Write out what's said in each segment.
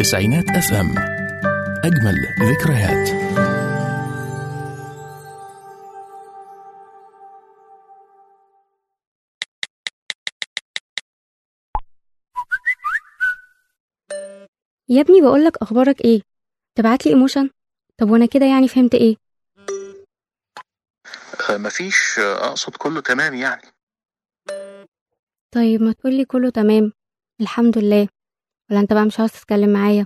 تسعينات اف ام اجمل ذكريات يا ابني بقولك اخبارك ايه تبعتلي ايموشن طب وانا كده يعني فهمت ايه آه، مفيش آه، اقصد كله تمام يعني طيب ما تقولي كله تمام الحمد لله ولا انت بقى مش عاوز تتكلم معايا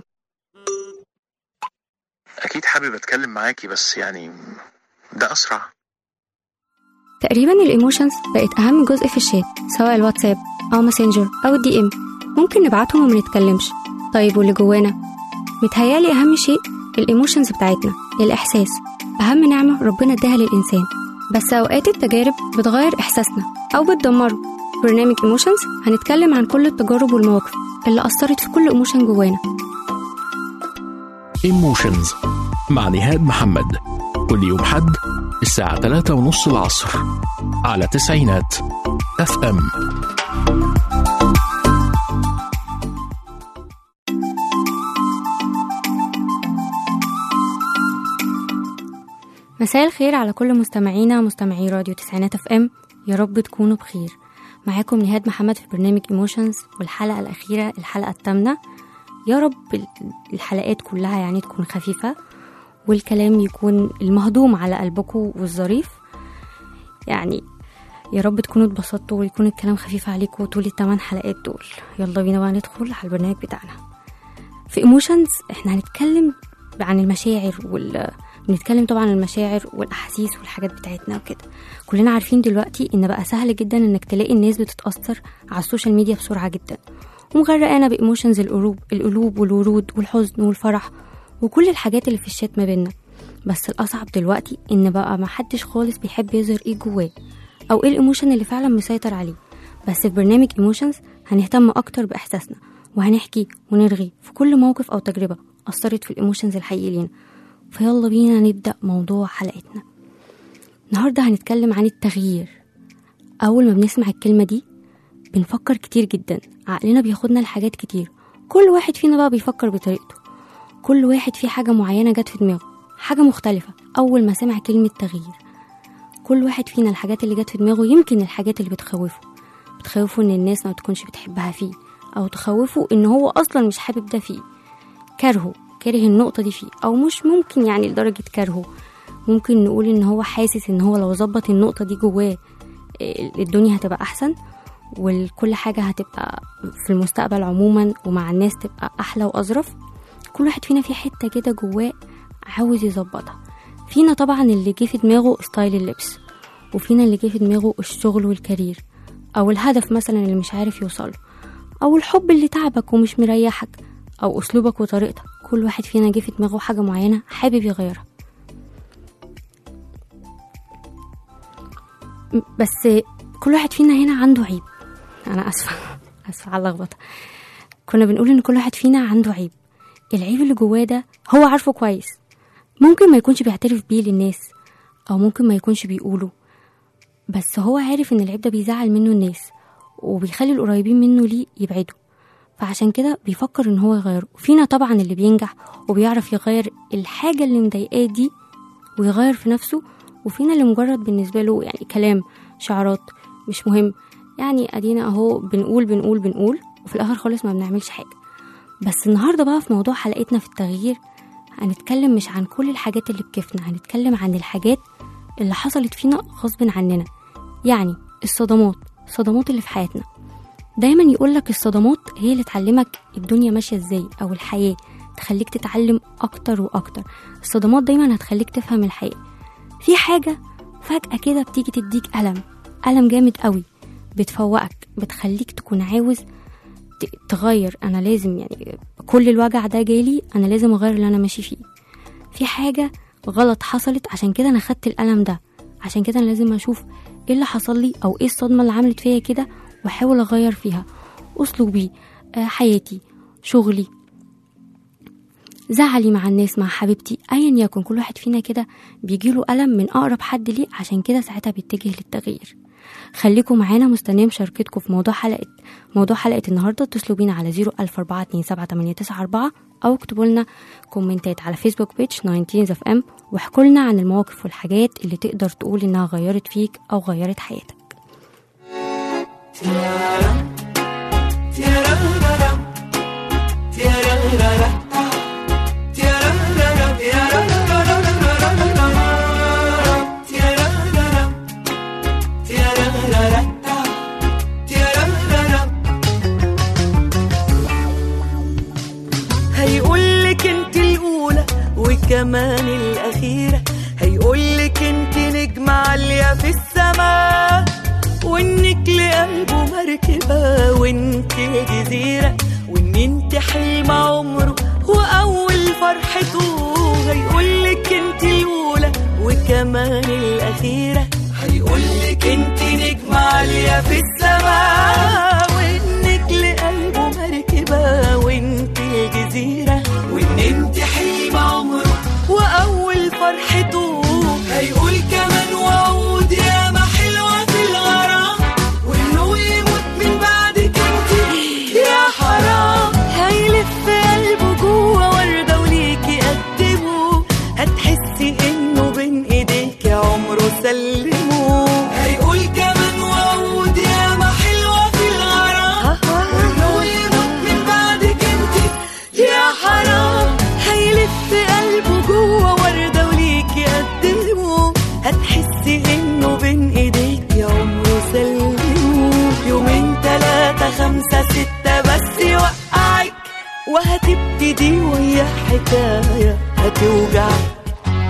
اكيد حابب اتكلم معاكي بس يعني ده اسرع تقريبا الايموشنز بقت اهم جزء في الشات سواء الواتساب او ماسنجر او الدي ام ممكن نبعتهم وما نتكلمش طيب واللي جوانا متهيالي اهم شيء الايموشنز بتاعتنا الاحساس اهم نعمه ربنا اداها للانسان بس اوقات التجارب بتغير احساسنا او بتدمره في برنامج ايموشنز هنتكلم عن كل التجارب والمواقف اللي اثرت في كل ايموشن جوانا ايموشنز مع نهاد محمد كل يوم حد الساعة 3 ونص العصر على تسعينات اف ام مساء الخير على كل مستمعينا مستمعي راديو تسعينات اف ام يا رب تكونوا بخير معاكم نهاد محمد في برنامج ايموشنز والحلقة الأخيرة الحلقة الثامنة يا رب ال- الحلقات كلها يعني تكون خفيفة والكلام يكون المهضوم على قلبكم والظريف يعني يا رب تكونوا اتبسطتوا ويكون الكلام خفيف عليكم طول الثمان حلقات دول يلا بينا بقى ندخل على البرنامج بتاعنا في ايموشنز احنا هنتكلم عن المشاعر وال بنتكلم طبعا عن المشاعر والاحاسيس والحاجات بتاعتنا وكده كلنا عارفين دلوقتي ان بقى سهل جدا انك تلاقي الناس بتتاثر على السوشيال ميديا بسرعه جدا ومغرقانه بايموشنز القلوب القلوب والورود والحزن والفرح وكل الحاجات اللي في الشات ما بينا بس الاصعب دلوقتي ان بقى محدش خالص بيحب يظهر ايه جواه او ايه الايموشن اللي فعلا مسيطر عليه بس في برنامج ايموشنز هنهتم اكتر باحساسنا وهنحكي ونرغي في كل موقف او تجربه اثرت في الايموشنز الحقيقي لينا فيلا بينا نبدا موضوع حلقتنا النهارده هنتكلم عن التغيير اول ما بنسمع الكلمه دي بنفكر كتير جدا عقلنا بياخدنا لحاجات كتير كل واحد فينا بقى بيفكر بطريقته كل واحد فيه حاجه معينه جت في دماغه حاجه مختلفه اول ما سمع كلمه تغيير كل واحد فينا الحاجات اللي جت في دماغه يمكن الحاجات اللي بتخوفه بتخوفه ان الناس ما تكونش بتحبها فيه او تخوفه ان هو اصلا مش حابب ده فيه كرهه كاره النقطة دي فيه أو مش ممكن يعني لدرجة كرهه ممكن نقول إن هو حاسس إن هو لو ظبط النقطة دي جواه إيه، الدنيا هتبقى أحسن وكل حاجة هتبقى في المستقبل عموما ومع الناس تبقى أحلى وأظرف كل واحد فينا في حتة كده جواه عاوز يظبطها فينا طبعا اللي جه في دماغه ستايل اللبس وفينا اللي جه في دماغه الشغل والكارير أو الهدف مثلا اللي مش عارف يوصله أو الحب اللي تعبك ومش مريحك أو أسلوبك وطريقتك كل واحد فينا جه في دماغه حاجة معينة حابب يغيرها م- بس كل واحد فينا هنا عنده عيب أنا أسفة أسفة على اللخبطة كنا بنقول إن كل واحد فينا عنده عيب العيب اللي جواه ده هو عارفه كويس ممكن ما يكونش بيعترف بيه للناس أو ممكن ما يكونش بيقوله بس هو عارف إن العيب ده بيزعل منه الناس وبيخلي القريبين منه ليه يبعدوا فعشان كده بيفكر ان هو يغيره فينا طبعا اللي بينجح وبيعرف يغير الحاجة اللي مضايقاه دي ويغير في نفسه وفينا اللي مجرد بالنسبة له يعني كلام شعارات مش مهم يعني ادينا اهو بنقول بنقول بنقول وفي الاخر خالص ما بنعملش حاجة بس النهاردة بقى في موضوع حلقتنا في التغيير هنتكلم مش عن كل الحاجات اللي بكيفنا هنتكلم عن الحاجات اللي حصلت فينا غصب عننا يعني الصدمات الصدمات اللي في حياتنا دايما يقولك الصدمات هي اللي تعلمك الدنيا ماشية ازاي او الحياة تخليك تتعلم اكتر واكتر الصدمات دايما هتخليك تفهم الحياة في حاجة فجأة كده بتيجي تديك ألم ألم جامد قوي بتفوقك بتخليك تكون عاوز ت- تغير انا لازم يعني كل الوجع ده جالي انا لازم اغير اللي انا ماشي فيه في حاجة غلط حصلت عشان كده انا خدت الألم ده عشان كده انا لازم اشوف ايه اللي حصل لي او ايه الصدمة اللي عملت فيا كده واحاول اغير فيها اسلوبي آه، حياتي شغلي زعلي مع الناس مع حبيبتي ايا يكن كل واحد فينا كده بيجيله ألم من اقرب حد ليه عشان كده ساعتها بيتجه للتغيير خليكم معانا مستنيه مشاركتكم في موضوع حلقه موضوع حلقه النهارده اتصلوا بينا على 004278994 او اكتبوا لنا كومنتات على فيسبوك بيج 19 اف ام واحكوا لنا عن المواقف والحاجات اللي تقدر تقول انها غيرت فيك او غيرت حياتك هيقولك انت الاولى وكمان الاخيره هيقولك انت نجمه عاليه في السماء وانك لقلبه مركبه وانت جزيره وان انت حلم عمره واول فرحته هيقولك انت الاولى وكمان الاخيره هيقولك انت نجمه عاليه في السماء وانك لقلبه مركبه وانت الجزيره وان انت حلم عمره واول فرحته هيقول كمان وعود يا ما حلوه في الغرام وانه يموت من بعدك انت يا حرام هيلف قلبه جوه ورده وليكي قدمه هتحسي انه بين ايديك عمره سلمه هيقول كمان وعود يا ما حلوه في الغرام وانه يموت من بعدك انت يا حرام هيلف قلبه جوه ورده وليكي قدمه هتحسي انه بين ايديك عمره سلمه يومين تلاتة خمسة ستة بس يوقعك وهتبتدي ويا حكاية هتوجعك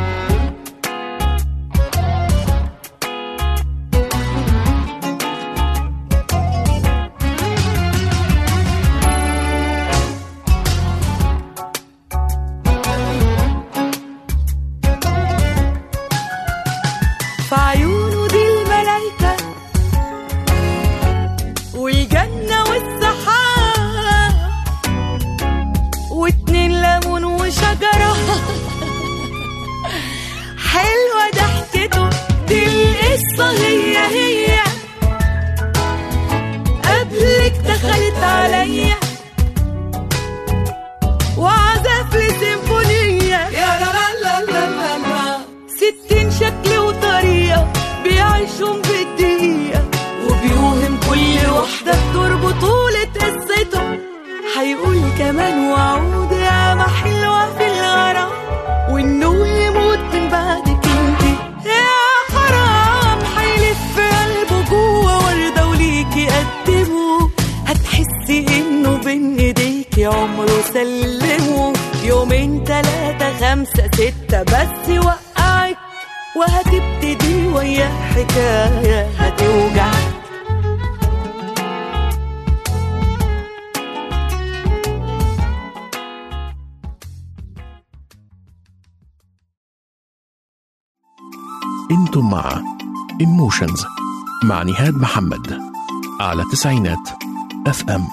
في عيونه دي الملايكة والجنة والسحاب واتنين ليمون وشجرة حلوة ضحكته دي القصة هي هي قبلك دخلت عليا وعزف لي سيمفونية يا لا لا لا لا لا لا ستين شكل وطريقة بيعيشهم بالدقيقة وبيوهم كل واحدة بتدور بطولة قصته هيقول كمان وعود يا ما حلوة في الغرام وانه يموت من بعدك انت يا حرام هيلف قلبه جوه وردة وليكي قدمه هتحسي انه بين ايديكي عمره سلمه يومين تلاتة خمسة ستة بس يوقعك وهتبتدي ويا حكاية هتوجعك انتم مع ايموشنز مع نهاد محمد على تسعينات اف ام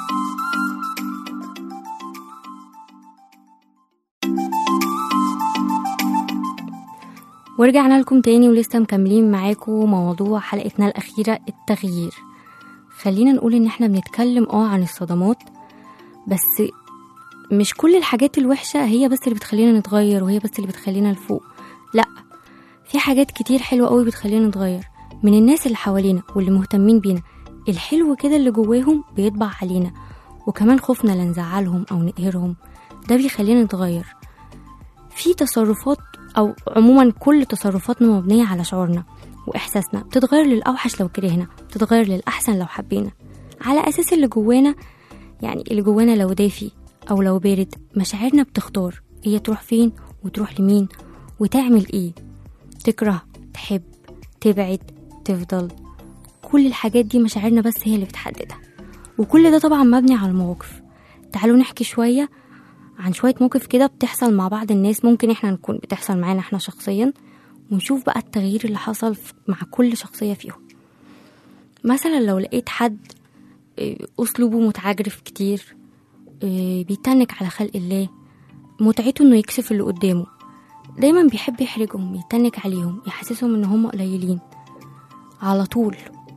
ورجعنا لكم تاني ولسه مكملين معاكم موضوع حلقتنا الأخيرة التغيير خلينا نقول إن احنا بنتكلم اه عن الصدمات بس مش كل الحاجات الوحشة هي بس اللي بتخلينا نتغير وهي بس اللي بتخلينا لفوق لأ في حاجات كتير حلوة قوي بتخلينا نتغير من الناس اللي حوالينا واللي مهتمين بينا الحلو كده اللي جواهم بيطبع علينا وكمان خوفنا لا نزعلهم أو نقهرهم ده بيخلينا نتغير في تصرفات أو عموما كل تصرفاتنا مبنية على شعورنا وإحساسنا بتتغير للأوحش لو كرهنا بتتغير للأحسن لو حبينا على أساس اللي جوانا يعني اللي جوانا لو دافي أو لو بارد مشاعرنا بتختار هي تروح فين وتروح لمين وتعمل ايه تكره تحب تبعد تفضل كل الحاجات دي مشاعرنا بس هي اللي بتحددها وكل ده طبعا مبني على المواقف تعالوا نحكي شوية عن شوية موقف كده بتحصل مع بعض الناس ممكن احنا نكون بتحصل معانا احنا شخصيا ونشوف بقى التغيير اللي حصل في- مع كل شخصية فيهم مثلا لو لقيت حد اه، أسلوبه متعجرف كتير اه، بيتنك على خلق الله متعته انه يكسف اللي قدامه دايما بيحب يحرجهم يتنك عليهم يحسسهم ان هم قليلين على طول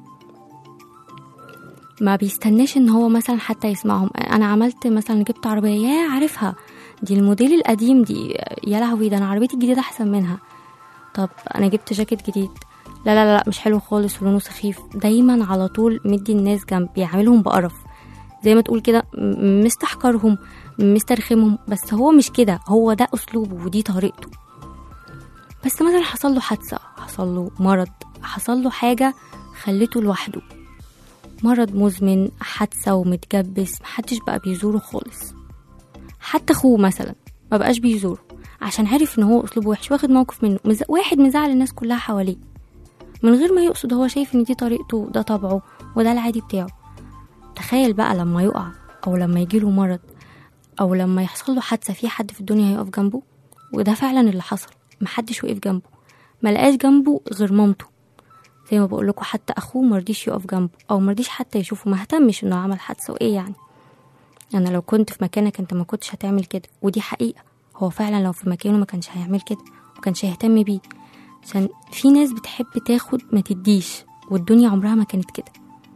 ما بيستناش ان هو مثلا حتى يسمعهم انا عملت مثلا جبت عربيه يا عارفها دي الموديل القديم دي يا لهوي ده انا عربيتي الجديده احسن منها طب انا جبت جاكيت جديد لا لا لا لا، مش حلو خالص ولونه سخيف دايما على طول مدي الناس جنب بيعملهم بقرف زي ما تقول كده م- مستحقرهم مسترخمهم بس هو مش كده هو ده اسلوبه ودي طريقته بس مثلا حصل له حادثه حصل له مرض حصل له حاجه خلته لوحده مرض مزمن حادثه ومتجبس محدش بقى بيزوره خالص حتى اخوه مثلا ما بقاش بيزوره عشان عرف ان هو اسلوبه وحش واخد موقف منه مز... واحد مزعل الناس كلها حواليه من غير ما يقصد هو شايف ان دي طريقته ده طبعه وده العادي بتاعه تخيل بقى لما يقع او لما يجيله مرض او لما يحصل له حادثه في حد في الدنيا هيقف جنبه وده فعلا اللي حصل محدش وقف جنبه ما لقاش جنبه غير مامته زي ما بقول لكم حتى اخوه مرضيش يقف جنبه او مرضيش حتى يشوفه ما اهتمش انه عمل حادثه وايه يعني انا لو كنت في مكانك انت ما كنتش هتعمل كده ودي حقيقه هو فعلا لو في مكانه ما كانش هيعمل كده ما كانش هيهتم بيه عشان في ناس بتحب تاخد ما تديش والدنيا عمرها ما كانت كده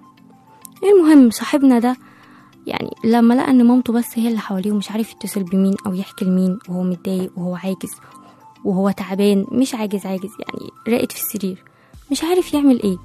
المهم صاحبنا ده يعني لما لقى ان مامته بس هي اللي حواليه ومش عارف يتصل بمين او يحكي لمين وهو متضايق وهو عاجز وهو تعبان مش عاجز عاجز يعني راقد في السرير مش عارف يعمل ايه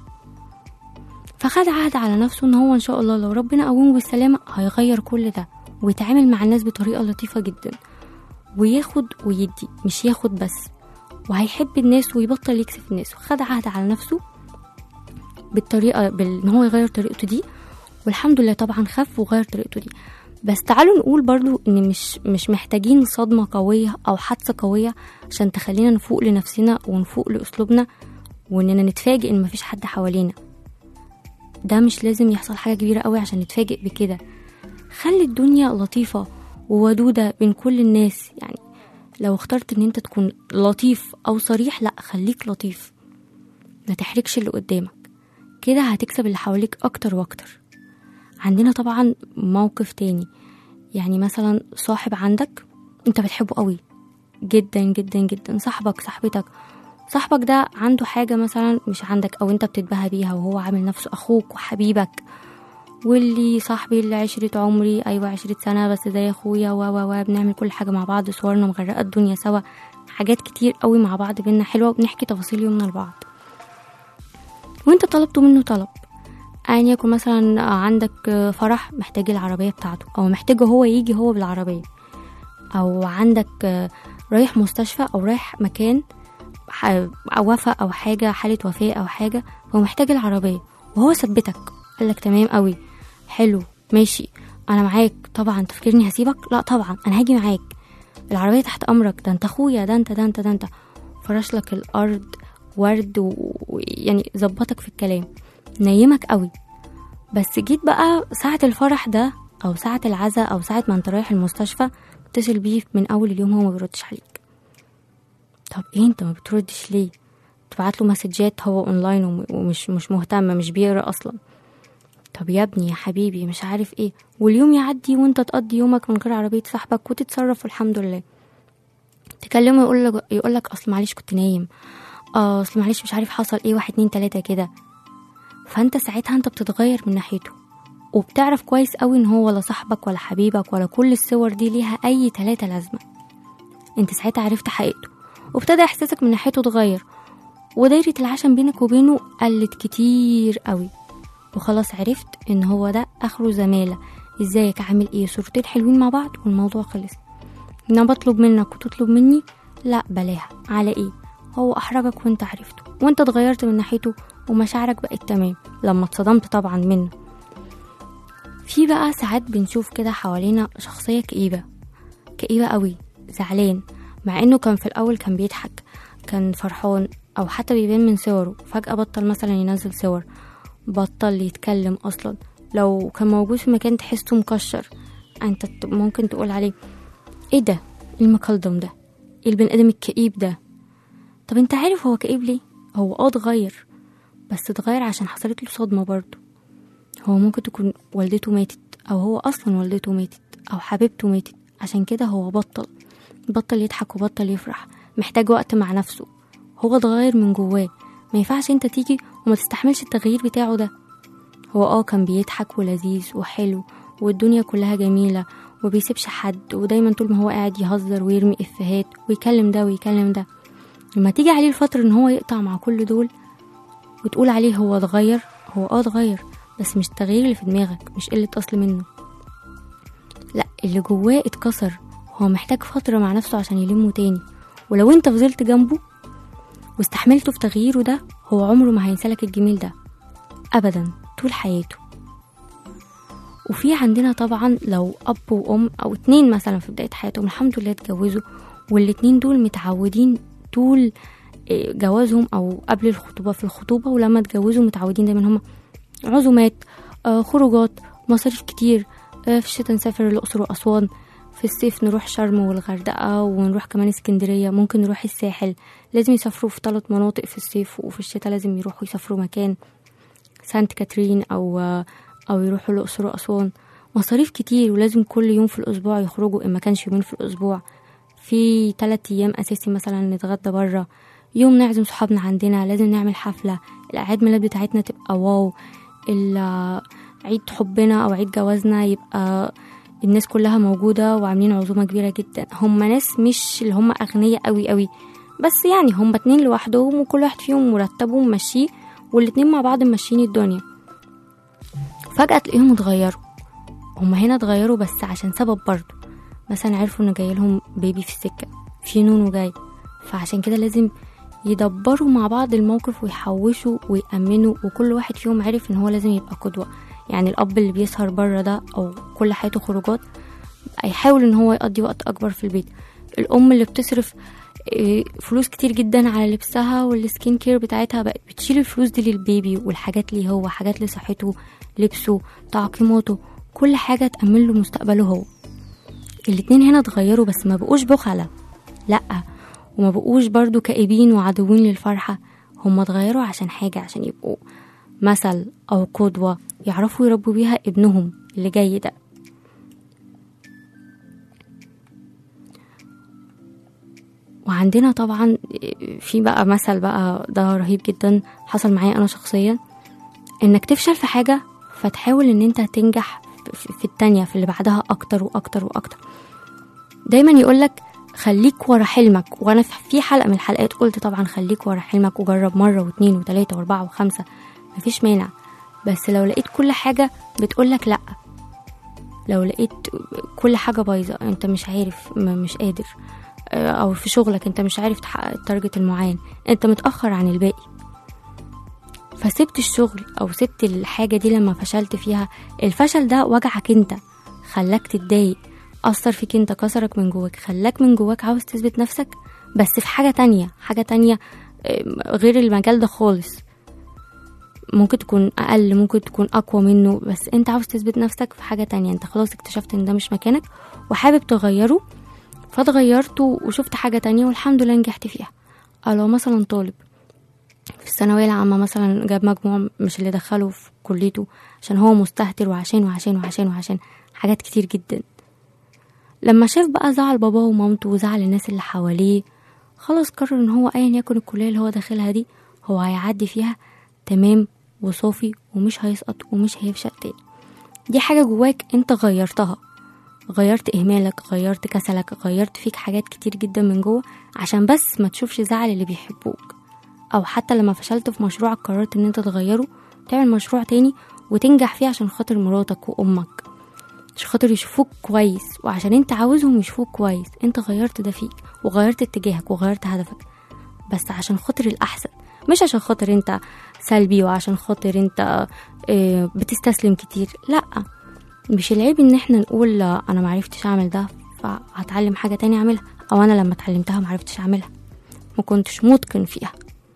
فخد عهد على نفسه ان هو ان شاء الله لو ربنا قومه بالسلامة هيغير كل ده ويتعامل مع الناس بطريقة لطيفة جدا وياخد ويدي مش ياخد بس وهيحب الناس ويبطل يكسف الناس وخد عهد على نفسه بالطريقة بال... ان هو يغير طريقته دي والحمد لله طبعا خف وغير طريقته دي بس تعالوا نقول برضو ان مش مش محتاجين صدمة قوية او حادثة قوية عشان تخلينا نفوق لنفسنا ونفوق لاسلوبنا واننا نتفاجئ ان مفيش حد حوالينا ده مش لازم يحصل حاجة كبيرة قوي عشان نتفاجئ بكده خلي الدنيا لطيفة وودودة بين كل الناس يعني لو اخترت ان انت تكون لطيف او صريح لا خليك لطيف ما تحركش اللي قدامك كده هتكسب اللي حواليك اكتر واكتر عندنا طبعا موقف تاني يعني مثلا صاحب عندك انت بتحبه قوي جدا جدا جدا صاحبك صاحبتك صاحبك ده عنده حاجة مثلا مش عندك أو أنت بتتباهى بيها وهو عامل نفسه أخوك وحبيبك واللي صاحبي اللي عشرة عمري أيوة عشرة سنة بس زي أخويا و و و بنعمل كل حاجة مع بعض صورنا مغرقة الدنيا سوا حاجات كتير قوي مع بعض بينا حلوة وبنحكي تفاصيل يومنا لبعض وانت طلبته منه طلب أن يكون مثلا عندك فرح محتاج العربية بتاعته أو محتاجه هو يجي هو بالعربية أو عندك رايح مستشفى أو رايح مكان ح- أو وفاة أو حاجة حالة وفاة أو حاجة هو محتاج العربية وهو ثبتك قالك تمام قوي حلو ماشي أنا معاك طبعا تفكرني هسيبك لا طبعا أنا هاجي معاك العربية تحت أمرك ده أنت أخويا ده أنت ده أنت ده أنت فرش لك الأرض ورد ويعني ظبطك في الكلام نيمك قوي بس جيت بقى ساعة الفرح ده أو ساعة العزاء أو ساعة ما أنت رايح المستشفى اتصل بيه من أول اليوم هو ما بيردش عليك طب ايه انت ما بتردش ليه تبعت له مسجات هو اونلاين وم- ومش مش مهتم مش بيقرا اصلا طب يا ابني يا حبيبي مش عارف ايه واليوم يعدي وانت تقضي يومك من غير عربية صاحبك وتتصرف والحمد لله تكلمه يقول لك يقول لك اصل معلش كنت نايم اه اصل معلش مش عارف حصل ايه واحد اتنين تلاتة كده فانت ساعتها انت بتتغير من ناحيته وبتعرف كويس قوي ان هو ولا صاحبك ولا حبيبك ولا كل الصور دي ليها اي تلاتة لازمة انت ساعتها عرفت حقيقته وابتدى احساسك من ناحيته اتغير ودايرة العشم بينك وبينه قلت كتير قوي وخلاص عرفت ان هو ده اخره زمالة ازيك عامل ايه صورتين حلوين مع بعض والموضوع خلص انا بطلب منك وتطلب مني لا بلاها على ايه هو احرجك وانت عرفته وانت اتغيرت من ناحيته ومشاعرك بقت تمام لما اتصدمت طبعا منه في بقى ساعات بنشوف كده حوالينا شخصية كئيبة كئيبة قوي زعلان مع انه كان في الاول كان بيضحك كان فرحان او حتى بيبان من صوره فجأة بطل مثلا ينزل صور بطل يتكلم اصلا لو كان موجود في مكان تحسه مكشر انت ت- ممكن تقول عليه ايه ده إيه المكلدم ده إيه البني ادم الكئيب ده طب انت عارف هو كئيب ليه هو اه اتغير بس اتغير عشان حصلت له صدمة برضه هو ممكن تكون والدته ماتت او هو اصلا والدته ماتت او حبيبته ماتت عشان كده هو بطل بطل يضحك وبطل يفرح محتاج وقت مع نفسه هو اتغير من جواه ما ينفعش انت تيجي وما تستحملش التغيير بتاعه ده هو اه كان بيضحك ولذيذ وحلو والدنيا كلها جميلة وبيسيبش حد ودايما طول ما هو قاعد يهزر ويرمي إفيهات ويكلم ده ويكلم ده لما تيجي عليه الفترة ان هو يقطع مع كل دول وتقول عليه هو اتغير هو اه اتغير بس مش التغيير اللي في دماغك مش قلة أصل منه لا اللي جواه اتكسر هو محتاج فترة مع نفسه عشان يلمه تاني ولو انت فضلت جنبه واستحملته في تغييره ده هو عمره ما هينسالك الجميل ده أبدا طول حياته وفي عندنا طبعا لو أب وأم أو اتنين مثلا في بداية حياتهم الحمد لله اتجوزوا والاتنين دول متعودين طول إيه، جوازهم أو قبل الخطوبة في الخطوبة ولما اتجوزوا متعودين دايما هما عزومات آه، خروجات مصاريف كتير آه، في الشتا نسافر الأقصر وأسوان في الصيف نروح شرم والغردقة ونروح كمان اسكندرية ممكن نروح الساحل لازم يسافروا في ثلاث مناطق في الصيف وفي الشتاء لازم يروحوا يسافروا مكان سانت كاترين أو أو يروحوا الأقصر وأسوان مصاريف كتير ولازم كل يوم في الأسبوع يخرجوا إن ما كانش يومين في الأسبوع في تلات أيام أساسي مثلا نتغدى برا يوم نعزم صحابنا عندنا لازم نعمل حفلة الأعياد ميلاد بتاعتنا تبقى واو ال- عيد حبنا أو عيد جوازنا يبقى الناس كلها موجودة وعاملين عزومة كبيرة جدا هم ناس مش اللي هم أغنياء قوي قوي بس يعني هم اتنين لوحدهم وكل واحد فيهم مرتبه وماشيه والاتنين مع بعض ماشيين الدنيا فجأة تلاقيهم اتغيروا هما هنا اتغيروا بس عشان سبب برضه مثلا عرفوا ان جايلهم بيبي في السكة في نونو جاي فعشان كده لازم يدبروا مع بعض الموقف ويحوشوا ويأمنوا وكل واحد فيهم عرف ان هو لازم يبقى قدوة يعني الأب اللي بيسهر بره ده أو كل حياته خروجات هيحاول ان هو يقضي وقت أكبر في البيت الأم اللي بتصرف إيه، فلوس كتير جدا على لبسها والسكين كير بتاعتها بقت بتشيل الفلوس دي للبيبي والحاجات ليه هو حاجات لصحته لبسه تعقيماته كل حاجة تأمن له مستقبله هو الاتنين هنا اتغيروا بس ما بقوش بخلة لأ وما بقوش برضو كئيبين وعدوين للفرحة هما اتغيروا عشان حاجة عشان يبقوا مثل أو قدوة يعرفوا يربوا بيها ابنهم اللي جاي ده وعندنا طبعا في بقى مثل بقى ده رهيب جدا حصل معايا انا شخصيا انك تفشل في حاجة فتحاول ان انت تنجح في في التانية في اللي بعدها اكتر واكتر واكتر دايما يقولك خليك ورا حلمك وانا في- في حلقة من الحلقات قلت طبعا خليك ورا حلمك وجرب مرة واتنين وتلاتة واربعة وخمسة مفيش مانع بس لو لقيت كل حاجة بتقولك لأ لو لقيت كل حاجة بايظة انت مش عارف م- مش قادر آه، او في شغلك انت مش عارف تحقق التارجت المعين انت متأخر عن الباقي فسبت الشغل او سبت الحاجة دي لما فشلت فيها الفشل ده وجعك انت خلاك تتضايق أثر فيك انت كسرك من جواك خلاك من جواك عاوز تثبت نفسك بس في حاجة تانية حاجة تانية آه، غير المجال ده خالص ممكن تكون أقل ممكن تكون أقوى منه بس انت عاوز تثبت نفسك في حاجة تانية انت خلاص اكتشفت ان ده مش مكانك وحابب تغيره فاتغيرت وشفت حاجة تانية والحمد لله نجحت فيها أو لو مثلا طالب في الثانوية العامة مثلا جاب مجموع مش اللي دخله في كليته عشان هو مستهتر وعشان وعشان وعشان وعشان حاجات كتير جدا لما شاف بقى زعل باباه ومامته وزعل الناس اللي حواليه خلاص قرر ان هو ايا يكن الكلية اللي هو داخلها دي هو هيعدي فيها تمام وصافي ومش هيسقط ومش هيفشل تاني دي حاجة جواك انت غيرتها غيرت اهمالك غيرت كسلك غيرت فيك حاجات كتير جدا من جوه عشان بس ما تشوفش زعل اللي بيحبوك او حتى لما فشلت في مشروعك قررت ان انت تغيره تعمل مشروع تاني وتنجح فيه عشان خاطر مراتك وامك عشان خاطر يشوفوك كويس وعشان انت عاوزهم يشوفوك كويس انت غيرت ده فيك وغيرت اتجاهك وغيرت هدفك بس عشان خاطر الاحسن مش عشان خاطر انت سلبي وعشان خاطر انت اه، بتستسلم كتير لا مش العيب ان احنا نقول لا، انا معرفتش اعمل ده فهتعلم حاجة تانية اعملها او انا لما اتعلمتها معرفتش اعملها ما كنتش متقن فيها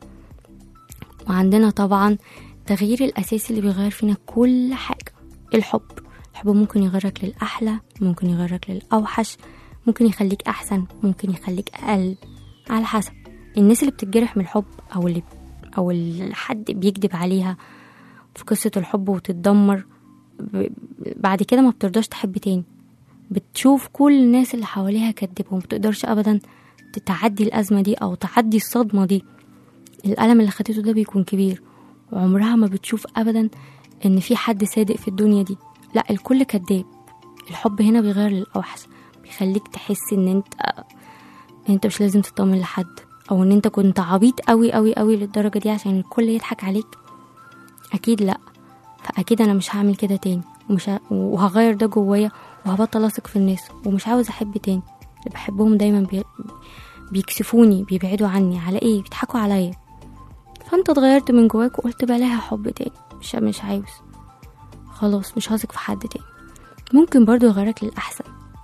وعندنا طبعا التغيير الأساسي اللي بيغير فينا كل حاجة الحب الحب ممكن يغيرك للأحلى ممكن يغيرك للأوحش ممكن يخليك أحسن ممكن يخليك أقل على حسب الناس اللي بتتجرح من الحب أو اللي أو اللي حد بيكذب عليها في قصة الحب وتتدمر ب- بعد كده ما بترضاش تحب تاني بتشوف كل الناس اللي حواليها كدبهم مبتقدرش أبدا تعدي الأزمة دي أو تعدي الصدمة دي الألم اللي خدته ده بيكون كبير وعمرها ما بتشوف ابدا ان في حد صادق في الدنيا دي لا الكل كذاب الحب هنا بيغير للاوحش بيخليك تحس ان انت ان انت مش لازم تطمن لحد او ان انت كنت عبيط قوي قوي قوي للدرجه دي عشان الكل يضحك عليك اكيد لا فاكيد انا مش هعمل كده تاني ومش ه... وهغير ده جوايا وهبطل اثق في الناس ومش عاوز احب تاني اللي بحبهم دايما بي... بيكسفوني بيبعدوا عني على ايه بيضحكوا عليا فانت اتغيرت من جواك وقلت بلاها حب تاني مش مش عاوز خلاص مش هثق في حد تاني ممكن برضو يغيرك للأحسن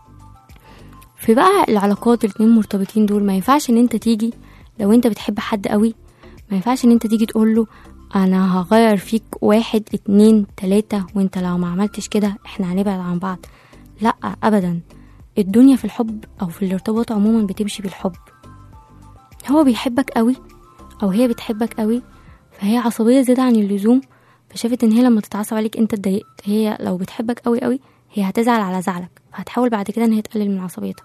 في بقى العلاقات الاتنين مرتبطين دول ما ينفعش ان انت تيجي لو انت بتحب حد قوي ما ينفعش ان انت تيجي تقوله انا هغير فيك واحد اتنين تلاتة وانت لو ما عملتش كده احنا هنبعد عن بعض لا ابدا الدنيا في الحب او في الارتباط عموما بتمشي بالحب هو بيحبك قوي او هي بتحبك قوي فهي عصبية زيادة عن اللزوم فشافت ان هي لما تتعصب عليك انت اتضايقت هي لو بتحبك قوي قوي هي هتزعل على زعلك فهتحاول بعد كده ان هي تقلل من عصبيتها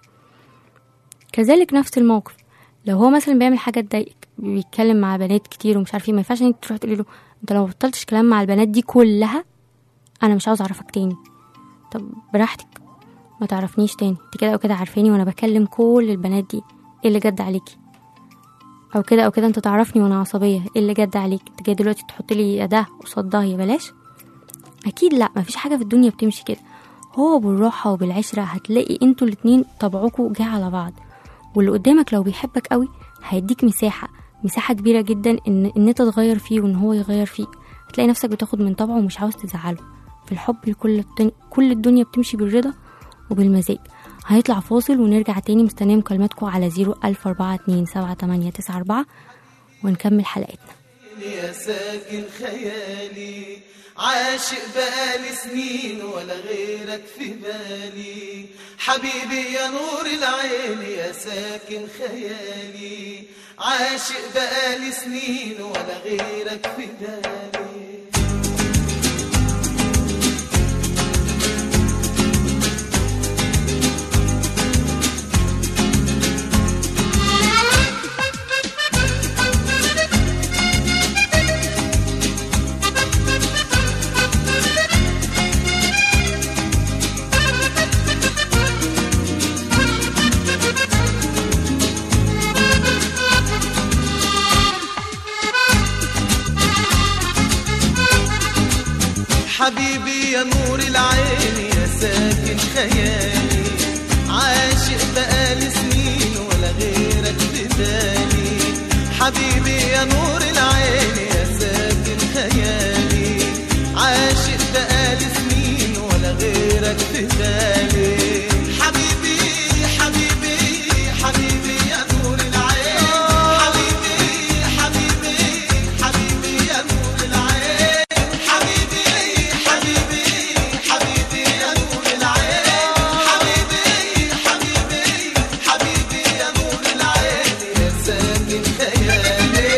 كذلك نفس الموقف لو هو مثلا بيعمل حاجه تضايقك بيتكلم مع بنات كتير ومش عارف ايه ما ينفعش ان انت تروح تقولي له انت لو ما بطلتش كلام مع البنات دي كلها انا مش عاوز اعرفك تاني طب براحتك ما تعرفنيش تاني انت كده او كده عارفاني وانا بكلم كل البنات دي ايه اللي جد عليكي او كده او كده انت تعرفني وانا عصبيه ايه اللي جد عليك انت جاي دلوقتي تحط لي ده قصاد ده يا بلاش اكيد لا مفيش حاجه في الدنيا بتمشي كده هو بالراحه وبالعشره هتلاقي انتوا الاتنين طبعكوا جه على بعض واللي قدامك لو بيحبك قوي هيديك مساحه مساحه كبيره جدا ان ان انت تغير فيه وان هو يغير فيك هتلاقي نفسك بتاخد من طبعه ومش عاوز تزعله في الحب الكل التن... كل الدنيا بتمشي بالرضا وبالمزاج هنطلع فاصل ونرجع تاني مستنيه مكالماتكم على زيرو ألف أربعة اتنين سبعة تمانية تسعة أربعة ونكمل حلقتنا يا ساكن خيالي عاشق بقالي سنين ولا غيرك في بالي حبيبي يا نور العين يا ساكن خيالي عاشق بقالي سنين ولا غيرك في بالي حبيبي يا نور العين يا ساكن خيالي عاشق بقالي سنين ولا غيرك في بالي حبيبي يا نور العين يا ساكن خيالي عاشق بقالي سنين ولا غيرك في بالي حبيبي حبيبي حبيبي يا نور العين حبيبي حبيبي حبيبي يا نور العين حبيبي حبيبي حبيبي يا نور العين حبيبي حبيبي حبيبي يا نور العين يا ساكن خيالي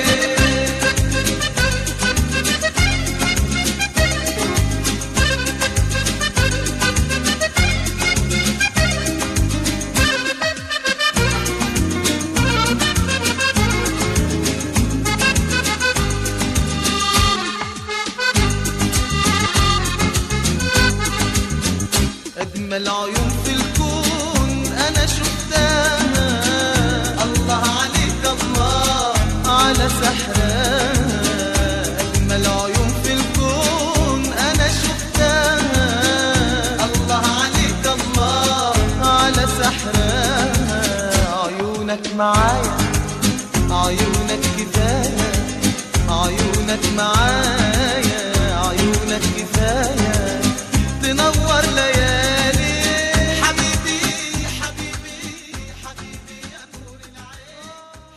أجمل عيون في الكون أنا شفتها الله عليك الله على سحرها أجمل عيون في الكون أنا شفتها الله عليك الله على سحرها عيونك معايا عيونك كفاية عيونك معايا عيونك كفاية تنور ليالي حبيبي حبيبي حبيبي يا نور العين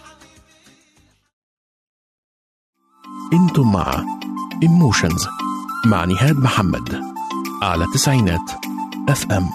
انتم مع ايموشنز مع نهاد محمد على تسعينات اف ام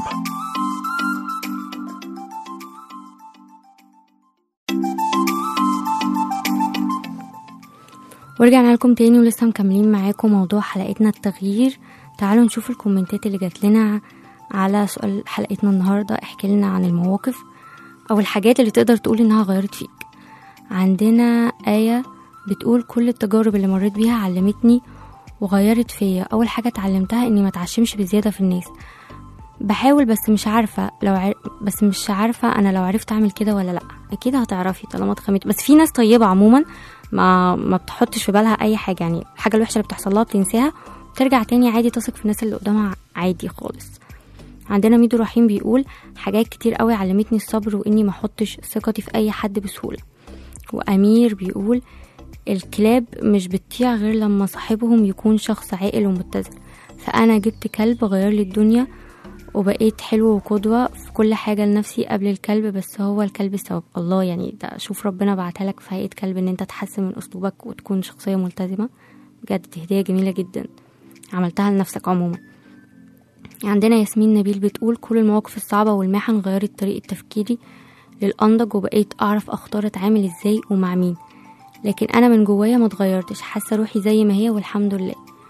ورجعنا لكم تاني ولسه مكملين معاكم موضوع حلقتنا التغيير تعالوا نشوف الكومنتات اللي جات لنا على سؤال حلقتنا النهاردة احكي لنا عن المواقف او الحاجات اللي تقدر تقول انها غيرت فيك عندنا آية بتقول كل التجارب اللي مريت بيها علمتني وغيرت فيا اول حاجه اتعلمتها اني ما اتعشمش بزياده في الناس بحاول بس مش عارفه لو عر... بس مش عارفه انا لو عرفت اعمل كده ولا لا اكيد هتعرفي طالما اتخميت بس في ناس طيبه عموما ما ما بتحطش في بالها اي حاجه يعني الحاجه الوحشه اللي بتحصل لها بتنساها وترجع تاني عادي تثق في الناس اللي قدامها عادي خالص عندنا ميدو رحيم بيقول حاجات كتير قوي علمتني الصبر واني ما احطش ثقتي في اي حد بسهوله وامير بيقول الكلاب مش بتطيع غير لما صاحبهم يكون شخص عاقل ومتزن فانا جبت كلب غير لي الدنيا وبقيت حلو وقدوة في كل حاجة لنفسي قبل الكلب بس هو الكلب السبب الله يعني ده شوف ربنا بعتها لك في هيئة كلب ان انت تحسن من اسلوبك وتكون شخصية ملتزمة بجد دي هدية جميلة جدا عملتها لنفسك عموما عندنا ياسمين نبيل بتقول كل المواقف الصعبة والمحن غيرت طريقة تفكيري للأنضج وبقيت أعرف أختار أتعامل إزاي ومع مين لكن أنا من جوايا ما اتغيرتش حاسة روحي زي ما هي والحمد لله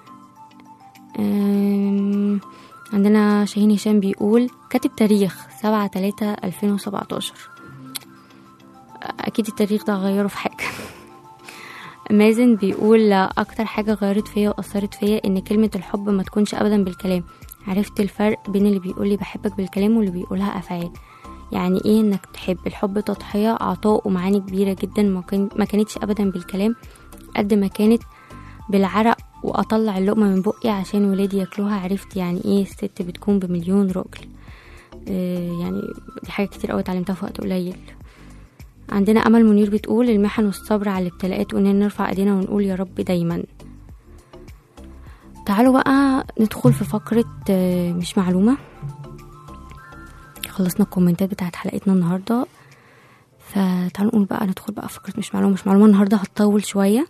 أم، عندنا شاهين هشام بيقول كاتب تاريخ سبعة تلاتة ألفين وسبعتاشر أكيد التاريخ ده غيره في حاجة مازن بيقول أكتر حاجة غيرت فيا وأثرت فيا إن كلمة الحب ما تكونش أبدا بالكلام عرفت الفرق بين اللي بيقولي بحبك بالكلام واللي بيقولها أفعال يعني ايه انك تحب الحب تضحية عطاء ومعاني كبيرة جدا ما كان- ما كانتش ابدا بالكلام قد ما كانت بالعرق واطلع اللقمة من بقي عشان ولادي ياكلوها عرفت يعني ايه الست بتكون بمليون راجل آه، يعني دي حاجة كتير قوي اتعلمتها في وقت قليل عندنا امل منير بتقول المحن والصبر على الابتلاءات واننا نرفع ايدينا ونقول يا رب دايما تعالوا بقى ندخل في فقرة آه، مش معلومة خلصنا الكومنتات بتاعت حلقتنا النهاردة فتعالوا نقول بقى ندخل بقى في فقرة مش معلومة مش معلومة النهاردة هتطول شوية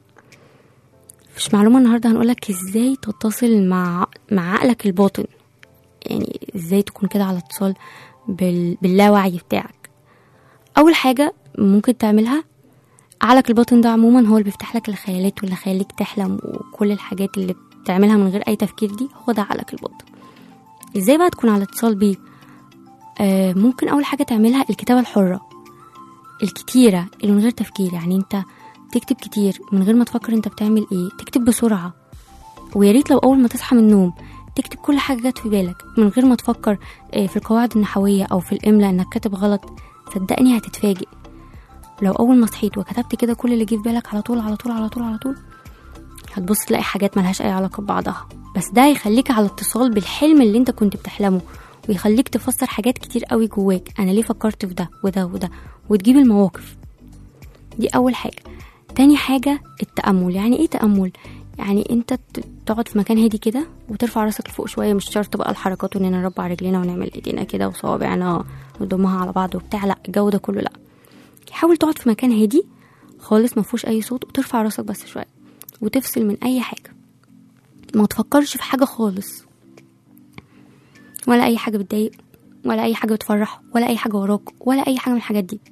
مش معلومة النهاردة هنقولك ازاي تتصل مع مع عقلك الباطن يعني ازاي تكون كده على اتصال بال... باللاوعي بتاعك اول حاجة ممكن تعملها عقلك الباطن ده عموما هو اللي بيفتح لك الخيالات واللي يخليك تحلم وكل الحاجات اللي بتعملها من غير اي تفكير دي هو ده عقلك الباطن ازاي بقى تكون على اتصال بيه آه ممكن اول حاجة تعملها الكتابة الحرة الكتيرة اللي من غير تفكير يعني انت تكتب كتير من غير ما تفكر انت بتعمل ايه تكتب بسرعة ويا ريت لو اول ما تصحى من النوم تكتب كل حاجة جت في بالك من غير ما تفكر آه، في القواعد النحوية او في الاملاء انك كاتب غلط صدقني هتتفاجئ لو اول ما صحيت وكتبت كده كل اللي جه في بالك على طول على طول على طول على طول هتبص تلاقي حاجات ملهاش اي علاقة ببعضها بس ده هيخليك على اتصال بالحلم اللي انت كنت بتحلمه ويخليك تفسر حاجات كتير قوي جواك انا ليه فكرت في ده وده وده وتجيب المواقف دي اول حاجة تاني حاجة التأمل يعني ايه تأمل يعني انت ت- تقعد في مكان هادي كده وترفع راسك لفوق شوية مش شرط بقى الحركات واننا نربع رجلينا ونعمل ايدينا كده وصوابعنا ونضمها على بعض وبتاع لا الجو ده كله لا حاول تقعد في مكان هادي خالص ما فيهوش اي صوت وترفع راسك بس شوية وتفصل من اي حاجة ما تفكرش في حاجة خالص ولا اي حاجة بتضايق ولا اي حاجة بتفرح ولا اي حاجة وراك ولا اي حاجة من الحاجات دي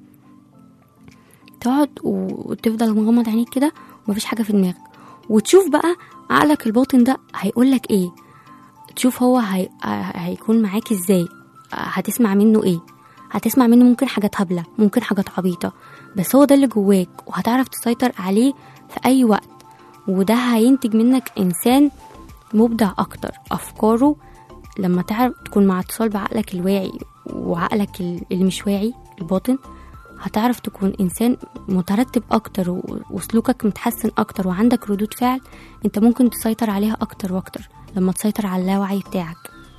تقعد و- وتفضل مغمض عينيك كده ومفيش حاجة في دماغك وتشوف بقى عقلك الباطن ده هيقولك ايه تشوف هو هي... هيكون معاك ازاي هتسمع منه ايه هتسمع منه ممكن حاجات هبلة ممكن حاجات عبيطة بس هو ده اللي جواك وهتعرف تسيطر عليه في أي وقت وده هينتج منك إنسان مبدع أكتر أفكاره لما تعرف تكون مع اتصال بعقلك الواعي وعقلك ال- اللي مش واعي الباطن هتعرف تكون إنسان مترتب أكتر و- وسلوكك متحسن أكتر وعندك ردود فعل أنت ممكن تسيطر عليها أكتر وأكتر لما تسيطر على اللاوعي بتاعك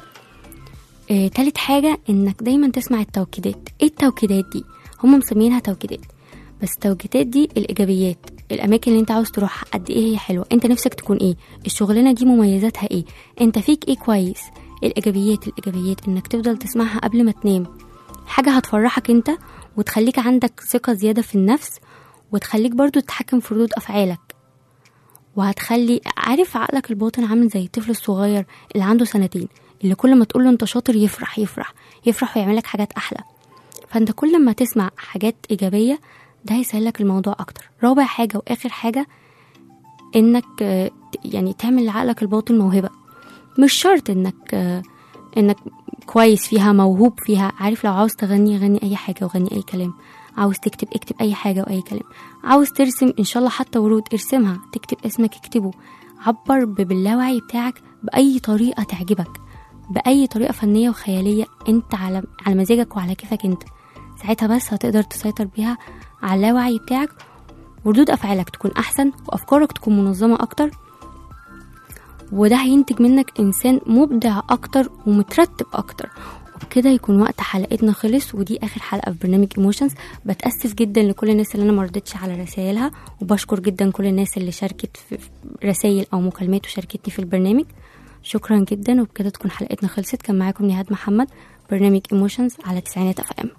آه، تالت حاجة انك دايما تسمع التوكيدات ايه التوكيدات دي هم مسمينها توكيدات بس التوكيدات دي الايجابيات الاماكن اللي انت عاوز تروحها قد ايه هي حلوه انت نفسك تكون ايه الشغلانه دي مميزاتها ايه انت فيك ايه كويس الايجابيات الايجابيات انك تفضل تسمعها قبل ما تنام حاجه هتفرحك انت وتخليك عندك ثقه زياده في النفس وتخليك برضو تتحكم في ردود افعالك وهتخلي عارف عقلك الباطن عامل زي الطفل الصغير اللي عنده سنتين اللي كل ما تقوله انت شاطر يفرح يفرح يفرح ويعمل لك حاجات احلى فانت كل ما تسمع حاجات ايجابيه ده هيسهل لك الموضوع اكتر رابع حاجه واخر حاجه انك آه، ت- يعني تعمل لعقلك الباطن موهبه مش شرط انك آه، انك كويس فيها موهوب فيها عارف لو عاوز تغني غني اي حاجه وغني اي كلام عاوز تكتب اكتب اي حاجه واي كلام عاوز ترسم ان شاء الله حتى ورود ارسمها تكتب اسمك اكتبه عبر ب- باللاوعي بتاعك باي طريقه تعجبك باي طريقه فنيه وخياليه انت على على مزاجك وعلى كيفك انت ساعتها بس هتقدر تسيطر بيها على اللاوعي بتاعك وردود افعالك تكون احسن وافكارك تكون منظمه اكتر وده هينتج منك انسان مبدع اكتر ومترتب اكتر وبكده يكون وقت حلقتنا خلص ودي اخر حلقه في برنامج ايموشنز بتاسف جدا لكل الناس اللي انا مردتش على رسائلها وبشكر جدا كل الناس اللي شاركت في في رسائل او مكالمات وشاركتني في البرنامج شكرا جدا وبكده تكون حلقتنا خلصت كان معاكم نهاد محمد برنامج ايموشنز على تسعينات اف ام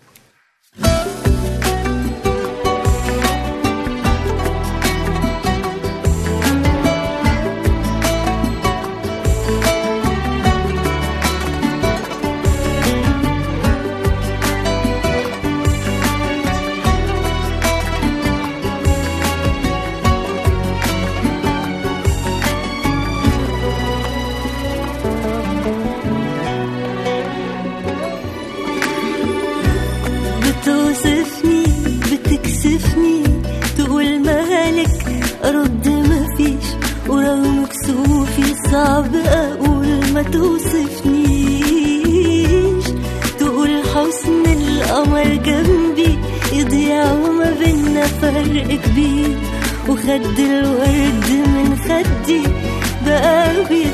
بتوصفني بتكسفني تقول مالك ارد مفيش ورغم كسوفي صعب اقول ما توصفنيش تقول حسن القمر جنبي يضيع وما بينا فرق كبير وخد الورد من خدي بقى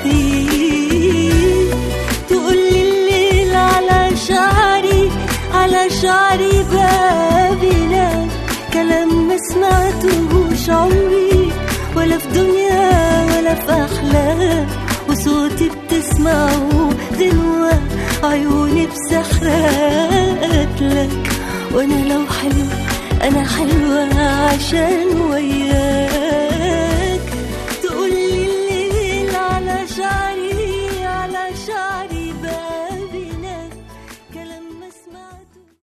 بيغيب تقولي الليل على شعري على شعري بابنا كلام ما سمعتهوش عمري ولا في دنيا ولا في أحلام وصوتي بتسمعه غنوة عيوني بسحرات لك وأنا لو حلو أنا حلوة عشان وياك